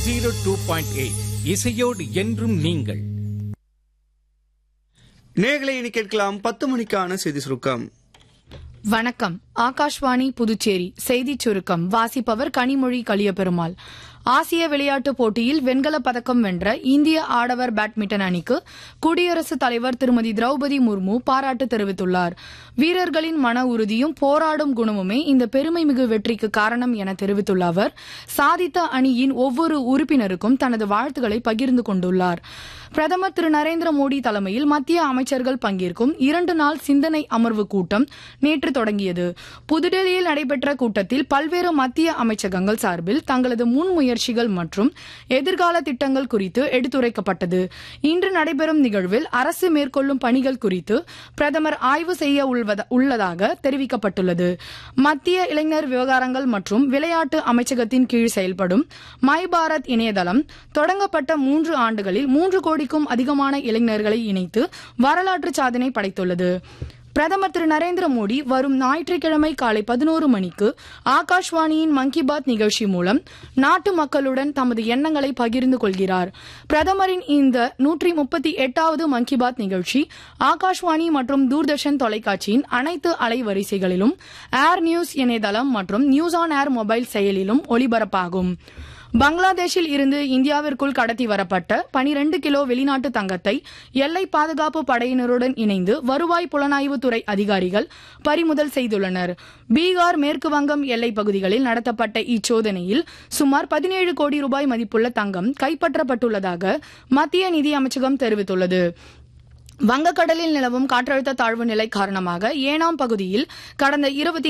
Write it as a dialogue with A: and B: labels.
A: zero two point eight இசையோடு என்றும் நீங்கள்
B: நேர்களை இனி கேட்கலாம் பத்து மணிக்கான செய்தி சுருக்கம்
C: வணக்கம் ஆகாஷ்வாணி புதுச்சேரி செய்திச் சுருக்கம் வாசிப்பவர் கனிமொழி கலியபெருமாள் ஆசிய விளையாட்டுப் போட்டியில் வெண்கலப் பதக்கம் வென்ற இந்திய ஆடவர் பேட்மிண்டன் அணிக்கு குடியரசுத் தலைவர் திருமதி திரௌபதி முர்மு பாராட்டு தெரிவித்துள்ளார் வீரர்களின் மன உறுதியும் போராடும் குணமுமே இந்த பெருமைமிகு வெற்றிக்கு காரணம் என தெரிவித்துள்ள அவர் சாதித்த அணியின் ஒவ்வொரு உறுப்பினருக்கும் தனது வாழ்த்துக்களை பகிர்ந்து கொண்டுள்ளார் பிரதமர் திரு நரேந்திர மோடி தலைமையில் மத்திய அமைச்சர்கள் பங்கேற்கும் இரண்டு நாள் சிந்தனை அமர்வு கூட்டம் நேற்று தொடங்கியது புதுடெல்லியில் நடைபெற்ற கூட்டத்தில் பல்வேறு மத்திய அமைச்சகங்கள் சார்பில் தங்களது முன்முயற்சிகள் மற்றும் எதிர்கால திட்டங்கள் குறித்து எடுத்துரைக்கப்பட்டது இன்று நடைபெறும் நிகழ்வில் அரசு மேற்கொள்ளும் பணிகள் குறித்து பிரதமர் ஆய்வு செய்ய உள்வத- உள்ளதாக தெரிவிக்கப்பட்டுள்ளது மத்திய இளைஞர் விவகாரங்கள் மற்றும் விளையாட்டு அமைச்சகத்தின் கீழ் செயல்படும் மை பாரத் இணையதளம் தொடங்கப்பட்ட மூன்று ஆண்டுகளில் மூன்று கோடிக்கும் அதிகமான இளைஞர்களை இணைத்து வரலாற்று சாதனை படைத்துள்ளது பிரதமர் திரு நரேந்திர மோடி வரும் ஞாயிற்றுக்கிழமை காலை பதினோரு மணிக்கு ஆகாஷ்வாணியின் மன் கி பாத் நிகழ்ச்சி மூலம் நாட்டு மக்களுடன் தமது எண்ணங்களை பகிர்ந்து கொள்கிறார் பிரதமரின் இந்த நூற்றி முப்பத்தி எட்டாவது மன் கி பாத் நிகழ்ச்சி ஆகாஷ்வாணி மற்றும் தூர்தர்ஷன் தொலைக்காட்சியின் அனைத்து அலைவரிசைகளிலும் ஏர் நியூஸ் இணையதளம் மற்றும் நியூஸ் ஆன் ஏர் மொபைல் செயலிலும் ஒலிபரப்பாகும் பங்களாதேஷில் இருந்து இந்தியாவிற்குள் கடத்தி வரப்பட்ட 12 கிலோ வெளிநாட்டு தங்கத்தை எல்லை பாதுகாப்பு படையினருடன் இணைந்து வருவாய் புலனாய்வுத்துறை அதிகாரிகள் பறிமுதல் செய்துள்ளனர் பீகார் மேற்கு வங்கம் எல்லைப் பகுதிகளில் நடத்தப்பட்ட இச்சோதனையில் சுமார் 17 கோடி ரூபாய் மதிப்புள்ள தங்கம் கைப்பற்றப்பட்டுள்ளதாக மத்திய நிதி அமைச்சகம் தெரிவித்துள்ளது வங்கக்கடலில் நிலவும் காற்றழுத்த தாழ்வு நிலை காரணமாக ஏனாம் பகுதியில் கடந்த இருபத்தி